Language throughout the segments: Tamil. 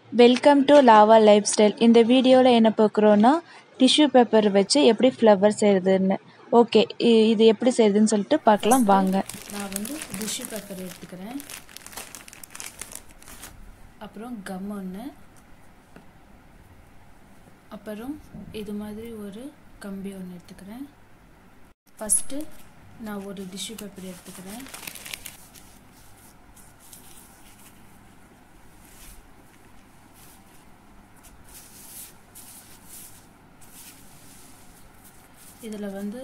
welcome to Lava life style இந்த வீடியோவில் என்ன பார்க்குறோன்னா டிஷ்யூ பேப்பர் வச்சு எப்படி ஃப்ளவர் செய்கிறதுன்னு ஓகே இது எப்படி செய்யுதுன்னு சொல்லிட்டு பார்க்கலாம் வாங்க நான் வந்து டிஷ்யூ பேப்பர் எடுத்துக்கிறேன் அப்புறம் கம் ஒன்று அப்புறம் இது மாதிரி ஒரு கம்பி ஒன்று எடுத்துக்கிறேன் ஃபஸ்ட்டு நான் ஒரு டிஷ்யூ பேப்பர் எடுத்துக்கிறேன் இதில் வந்து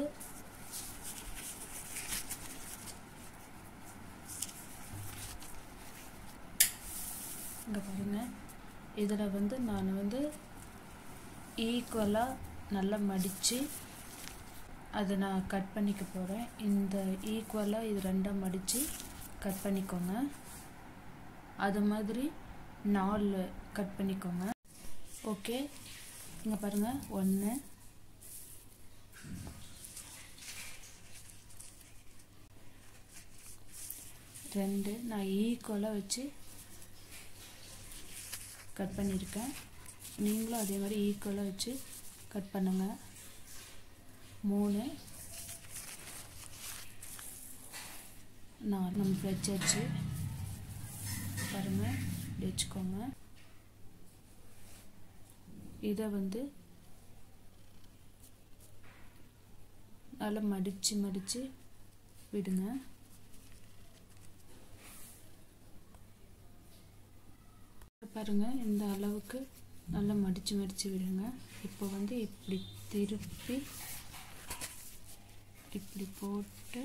இங்கே பாருங்கள் இதில் வந்து நான் வந்து ஈக்குவலாக நல்லா மடித்து அதை நான் கட் பண்ணிக்க போகிறேன் இந்த ஈக்குவலாக இது ரெண்டாக மடித்து கட் பண்ணிக்கோங்க அது மாதிரி நாலு கட் பண்ணிக்கோங்க ஓகே இங்கே பாருங்கள் ஒன்று ரெண்டு நான் ஈக்குவலாக வச்சு கட் பண்ணியிருக்கேன் நீங்களும் அதே மாதிரி ஈக்குவலாக வச்சு கட் பண்ணுங்கள் மூணு நான் நம்ம வச்சாச்சு பாருங்கள் இப்படி வச்சுக்கோங்க இதை வந்து நல்லா மடித்து மடித்து விடுங்க பாருங்க இந்த அளவுக்கு நல்லா மடித்து மடித்து விடுங்க இப்போ வந்து இப்படி திருப்பி இப்படி போட்டு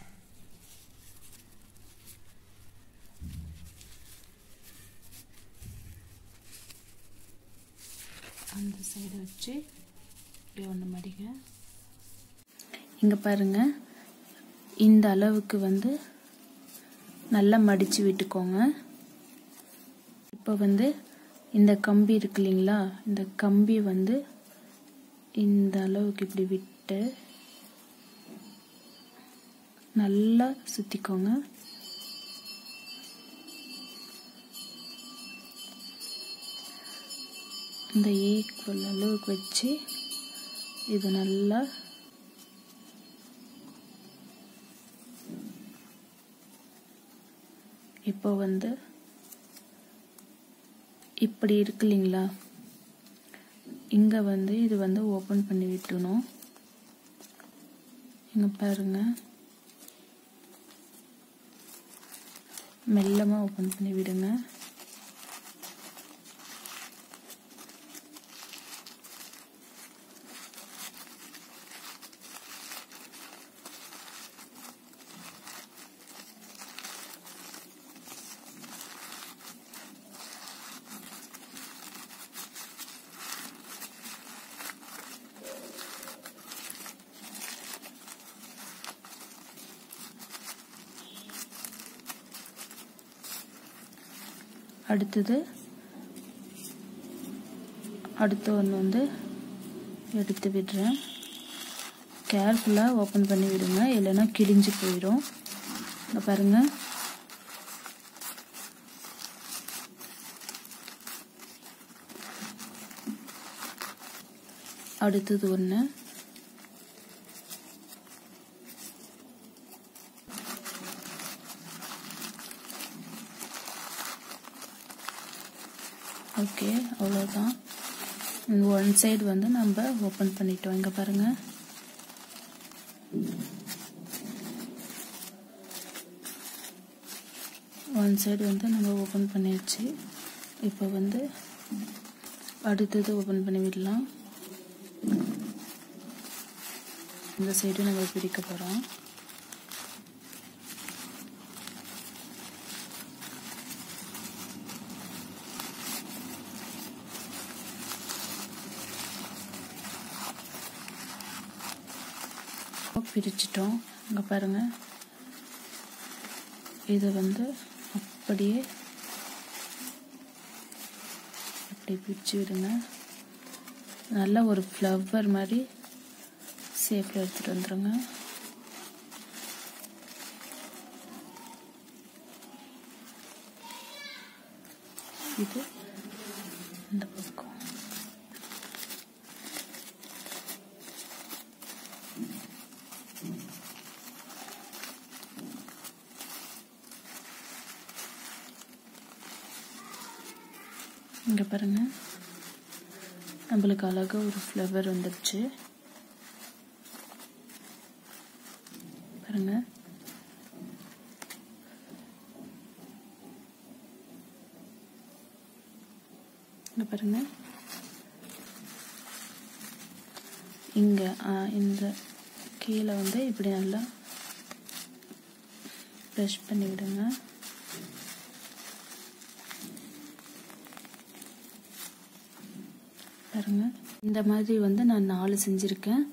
அந்த சைடு வச்சு இப்படி ஒன்று மடிங்க இங்கே பாருங்க இந்த அளவுக்கு வந்து நல்லா மடித்து விட்டுக்கோங்க இப்போ வந்து இந்த கம்பி இருக்கு இல்லைங்களா இந்த கம்பி வந்து இந்த அளவுக்கு இப்படி விட்டு நல்லா சுற்றிக்கோங்க இந்த ஈக்குவல் அளவுக்கு வச்சு இது நல்லா இப்போ வந்து இப்படி இருக்கு இல்லைங்களா இங்கே வந்து இது வந்து ஓப்பன் பண்ணி விட்டுணும் இங்கே பாருங்க மெல்லமாக ஓப்பன் பண்ணி விடுங்க அடுத்தது அடுத்த ஒன்று வந்து எடுத்து விடுறேன் கேர்ஃபுல்லாக ஓப்பன் பண்ணி விடுங்க இல்லைன்னா கிழிஞ்சு போயிடும் இங்கே பாருங்கள் அடுத்தது ஒன்று ஓகே அவ்வளோதான் ஒன் சைடு வந்து நம்ம ஓப்பன் பண்ணிட்டோம் இங்கே பாருங்கள் ஒன் சைடு வந்து நம்ம ஓப்பன் பண்ணியாச்சு இப்போ வந்து அடுத்தது ஓப்பன் பண்ணி விடலாம் இந்த சைடு நம்ம பிரிக்க போகிறோம் பிரிச்சிட்டோம் இங்கே பாருங்கள் இதை வந்து அப்படியே இப்படி பிரித்து விடுங்க நல்லா ஒரு ஃப்ளவர் மாதிரி ஷேப்பில் எடுத்துகிட்டு வந்துடுங்க இது இந்த பக்கம் இங்கே பாருங்க நம்மளுக்கு அழகாக ஒரு ஃப்ளவர் வந்துடுச்சு பாருங்க இங்கே பாருங்க இங்கே இந்த கீழே வந்து இப்படி நல்லா ப்ரெஷ் பண்ணி விடுங்க பாருங்க இந்த மாதிரி வந்து நான் நாலு செஞ்சுருக்கேன்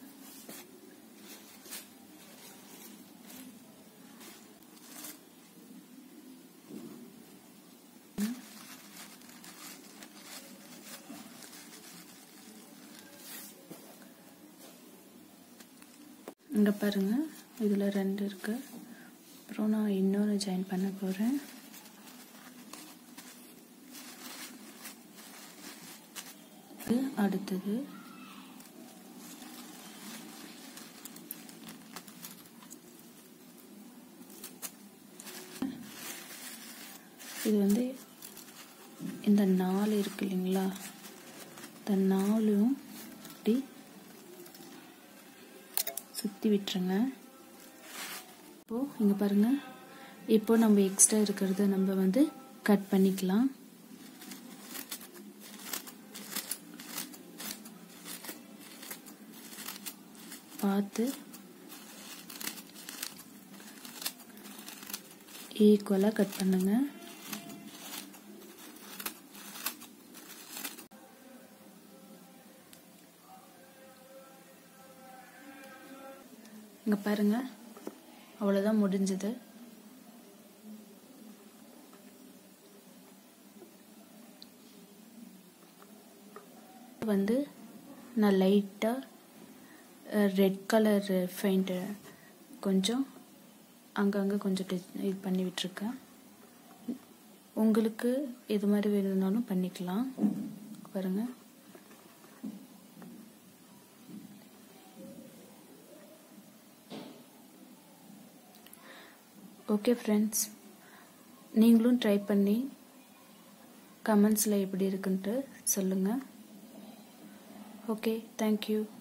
இங்கே பாருங்க இதில் ரெண்டு இருக்கு அப்புறம் நான் இன்னொன்று ஜாயின் பண்ண போகிறேன் அடுத்தது இது வந்து இந்த நாலு இருக்கு இல்லைங்களா இந்த நாலும் இப்படி சுற்றி விட்டுருங்க இப்போது இங்கே பாருங்கள் இப்போ நம்ம எக்ஸ்ட்ரா இருக்கிறத நம்ம வந்து கட் பண்ணிக்கலாம் பார்த்து ஈக்குவலாக கட் பண்ணுங்க இங்கே பாருங்க அவ்வளோதான் முடிஞ்சது வந்து நான் லைட்டாக ரெட் கலர் பெயிண்ட்டு கொஞ்சம் அங்கங்கே கொஞ்சம் இது பண்ணி விட்டுருக்கேன் உங்களுக்கு இது மாதிரி வேணும்னாலும் பண்ணிக்கலாம் பாருங்கள் ஓகே ஃப்ரெண்ட்ஸ் நீங்களும் ட்ரை பண்ணி கமெண்ட்ஸில் எப்படி இருக்குன்ட்டு சொல்லுங்கள் ஓகே தேங்க்யூ